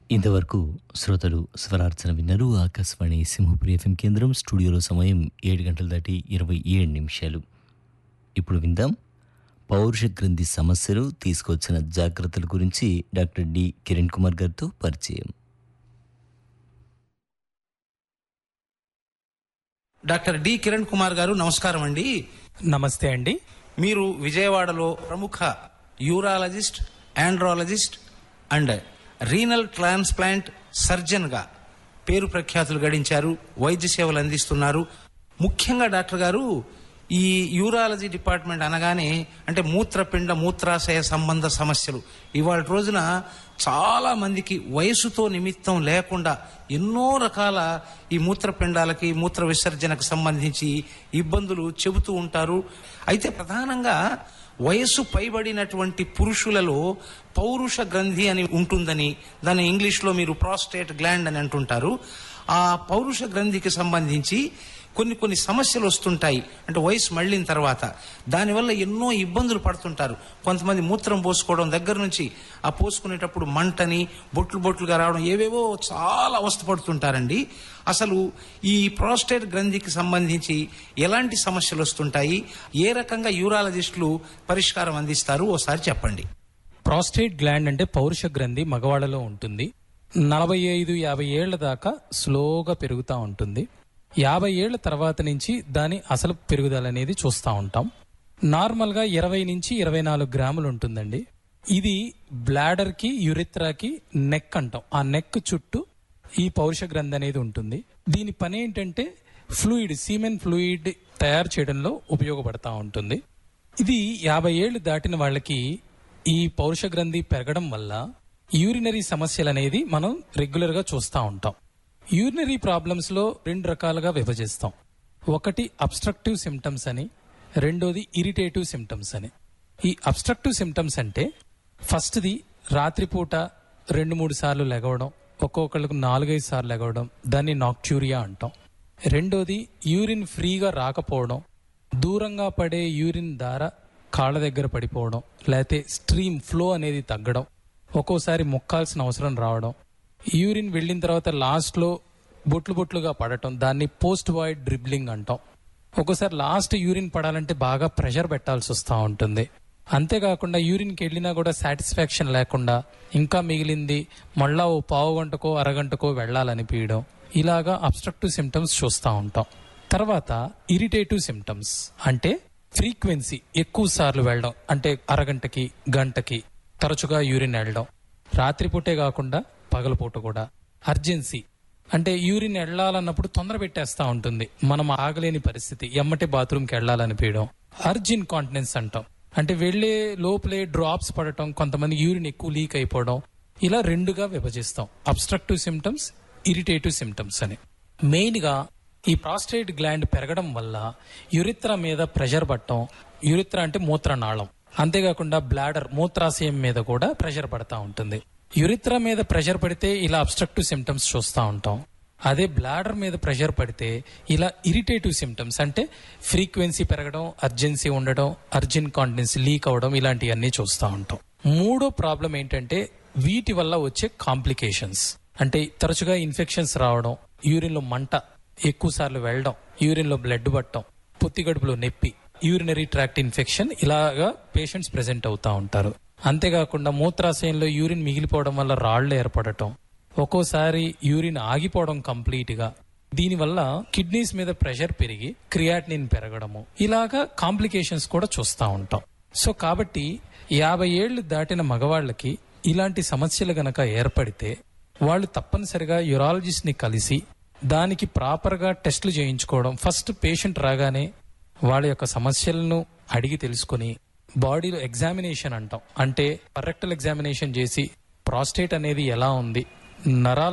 ఇంతవరకు శ్రోతలు స్వరార్చన విన్నారు ఆకాశవాణి సింహపురి ఎఫ్ఎం కేంద్రం స్టూడియోలో సమయం ఏడు గంటల దాటి ఇరవై ఏడు నిమిషాలు ఇప్పుడు విందాం పౌరుష గ్రంథి సమస్యలు తీసుకొచ్చిన జాగ్రత్తల గురించి డాక్టర్ డి కిరణ్ కుమార్ గారితో పరిచయం డాక్టర్ డి కిరణ్ కుమార్ గారు నమస్కారం అండి నమస్తే అండి మీరు విజయవాడలో ప్రముఖ urologist andrologist and renal transplant surgeon గా పేరు ప్రఖ్యాతులు గడించారు వైద్య సేవలు అందిస్తున్నారు ముఖ్యంగా డాక్టర్ గారు ఈ యూరాలజీ డిపార్ట్మెంట్ అనగానే అంటే మూత్రపిండ మూత్రాశయ సంబంధ సమస్యలు ఇవాళ రోజున చాలా మందికి వయసుతో నిమిత్తం లేకుండా ఎన్నో రకాల ఈ మూత్రపిండాలకి మూత్ర విసర్జనకు సంబంధించి ఇబ్బందులు చెబుతూ ఉంటారు అయితే ప్రధానంగా వయస్సు పైబడినటువంటి పురుషులలో పౌరుష గ్రంథి అని ఉంటుందని దాన్ని ఇంగ్లీష్లో మీరు ప్రాస్టేట్ గ్లాండ్ అని అంటుంటారు ఆ పౌరుష గ్రంథికి సంబంధించి కొన్ని కొన్ని సమస్యలు వస్తుంటాయి అంటే వయసు మళ్ళిన తర్వాత దానివల్ల ఎన్నో ఇబ్బందులు పడుతుంటారు కొంతమంది మూత్రం పోసుకోవడం దగ్గర నుంచి ఆ పోసుకునేటప్పుడు మంటని బొట్లు బొట్లుగా రావడం ఏవేవో చాలా అవస్థ పడుతుంటారండి అసలు ఈ ప్రోస్టేట్ గ్రంథికి సంబంధించి ఎలాంటి సమస్యలు వస్తుంటాయి ఏ రకంగా యూరాలజిస్టులు పరిష్కారం అందిస్తారు ఓసారి చెప్పండి ప్రాస్టేట్ గ్లాండ్ అంటే పౌరుష గ్రంథి మగవాళ్ళలో ఉంటుంది నలభై ఐదు యాభై ఏళ్ల దాకా స్లోగా పెరుగుతూ ఉంటుంది యాభై ఏళ్ల తర్వాత నుంచి దాని అసలు పెరుగుదల అనేది చూస్తూ ఉంటాం నార్మల్ గా ఇరవై నుంచి ఇరవై నాలుగు గ్రాములు ఉంటుందండి ఇది బ్లాడర్ కి యురిత్రాకి నెక్ అంటాం ఆ నెక్ చుట్టూ ఈ పౌరుష గ్రంథి అనేది ఉంటుంది దీని పని ఏంటంటే ఫ్లూయిడ్ సీమెన్ ఫ్లూయిడ్ తయారు చేయడంలో ఉపయోగపడతా ఉంటుంది ఇది యాభై ఏళ్లు దాటిన వాళ్ళకి ఈ పౌరుష గ్రంథి పెరగడం వల్ల యూరినరీ సమస్యలు అనేది మనం రెగ్యులర్ గా చూస్తూ ఉంటాం యూరినరీ ప్రాబ్లమ్స్ లో రెండు రకాలుగా విభజిస్తాం ఒకటి అబ్స్ట్రక్టివ్ సిమ్టమ్స్ అని రెండోది ఇరిటేటివ్ సిమ్టమ్స్ అని ఈ అబ్స్ట్రక్టివ్ సిమ్టమ్స్ అంటే ఫస్ట్ది రాత్రిపూట రెండు మూడు సార్లు లెగవడం ఒక్కొక్కళ్ళకు నాలుగైదు సార్లు లెగవడం దాన్ని నాక్ట్యూరియా అంటాం రెండోది యూరిన్ ఫ్రీగా రాకపోవడం దూరంగా పడే యూరిన్ ద్వారా కాళ్ళ దగ్గర పడిపోవడం లేకపోతే స్ట్రీమ్ ఫ్లో అనేది తగ్గడం ఒక్కోసారి మొక్కాల్సిన అవసరం రావడం యూరిన్ వెళ్ళిన తర్వాత లాస్ట్ లో బొట్లు బొట్లుగా పడటం దాన్ని పోస్ట్ వాయిడ్ డ్రిబ్లింగ్ అంటాం ఒక్కోసారి లాస్ట్ యూరిన్ పడాలంటే బాగా ప్రెషర్ పెట్టాల్సి వస్తూ ఉంటుంది అంతేకాకుండా యూరిన్కి వెళ్ళినా కూడా సాటిస్ఫాక్షన్ లేకుండా ఇంకా మిగిలింది మళ్ళా ఓ పావు గంటకో అరగంటకో వెళ్ళాలనిపించడం ఇలాగా అబ్స్ట్రక్టివ్ సిమ్టమ్స్ చూస్తూ ఉంటాం తర్వాత ఇరిటేటివ్ సిమ్టమ్స్ అంటే ఫ్రీక్వెన్సీ ఎక్కువ సార్లు వెళ్ళడం అంటే అరగంటకి గంటకి తరచుగా యూరిన్ వెళ్ళడం రాత్రిపూటే కాకుండా పగలపూట కూడా అర్జెన్సీ అంటే యూరిన్ వెళ్ళాలన్నప్పుడు తొందర పెట్టేస్తా ఉంటుంది మనం ఆగలేని పరిస్థితి ఎమ్మటే బాత్రూమ్కి వెళ్ళాలనిపించడం అర్జిన్ కాంటినెన్స్ అంటాం అంటే వెళ్లే లోపలే డ్రాప్స్ పడటం కొంతమంది యూరిన్ ఎక్కువ లీక్ అయిపోవడం ఇలా రెండుగా విభజిస్తాం అబ్స్ట్రక్టివ్ సిమ్టమ్స్ ఇరిటేటివ్ సిమ్టమ్స్ అని మెయిన్ గా ఈ ప్రాస్టేట్ గ్లాండ్ పెరగడం వల్ల యురిత్ర మీద ప్రెషర్ పట్టడం యురిత్ర అంటే మూత్రనాళం అంతేకాకుండా బ్లాడర్ మూత్రాశయం మీద కూడా ప్రెషర్ పడతా ఉంటుంది యురిత్ర మీద ప్రెషర్ పడితే ఇలా అబ్స్ట్రక్టివ్ సిమ్టమ్స్ చూస్తూ ఉంటాం అదే బ్లాడర్ మీద ప్రెషర్ పడితే ఇలా ఇరిటేటివ్ సిమ్టమ్స్ అంటే ఫ్రీక్వెన్సీ పెరగడం అర్జెన్సీ ఉండడం అర్జెన్ కాంటినెన్స్ లీక్ అవడం ఇలాంటివన్నీ చూస్తూ ఉంటాం మూడో ప్రాబ్లం ఏంటంటే వీటి వల్ల వచ్చే కాంప్లికేషన్స్ అంటే తరచుగా ఇన్ఫెక్షన్స్ రావడం యూరిన్ లో మంట ఎక్కువ సార్లు వెళ్ళడం యూరిన్ లో బ్లడ్ పట్టడం పొత్తిగడుపులో నొప్పి యూరినరీ ట్రాక్ట్ ఇన్ఫెక్షన్ ఇలాగా పేషెంట్స్ ప్రెసెంట్ అవుతా ఉంటారు అంతేకాకుండా మూత్రాశయంలో యూరిన్ మిగిలిపోవడం వల్ల రాళ్లు ఏర్పడటం ఒక్కోసారి యూరిన్ ఆగిపోవడం కంప్లీట్ గా దీనివల్ల కిడ్నీస్ మీద ప్రెషర్ పెరిగి క్రియాటినిన్ పెరగడము ఇలాగా కాంప్లికేషన్స్ కూడా చూస్తూ ఉంటాం సో కాబట్టి యాభై ఏళ్లు దాటిన మగవాళ్ళకి ఇలాంటి సమస్యలు గనక ఏర్పడితే వాళ్ళు తప్పనిసరిగా యూరాలజిస్ట్ ని కలిసి దానికి ప్రాపర్ గా టెస్టులు చేయించుకోవడం ఫస్ట్ పేషెంట్ రాగానే వాళ్ళ యొక్క సమస్యలను అడిగి తెలుసుకుని బాడీలో ఎగ్జామినేషన్ అంటాం అంటే పరెక్టల్ ఎగ్జామినేషన్ చేసి ప్రాస్టేట్ అనేది ఎలా ఉంది నరాల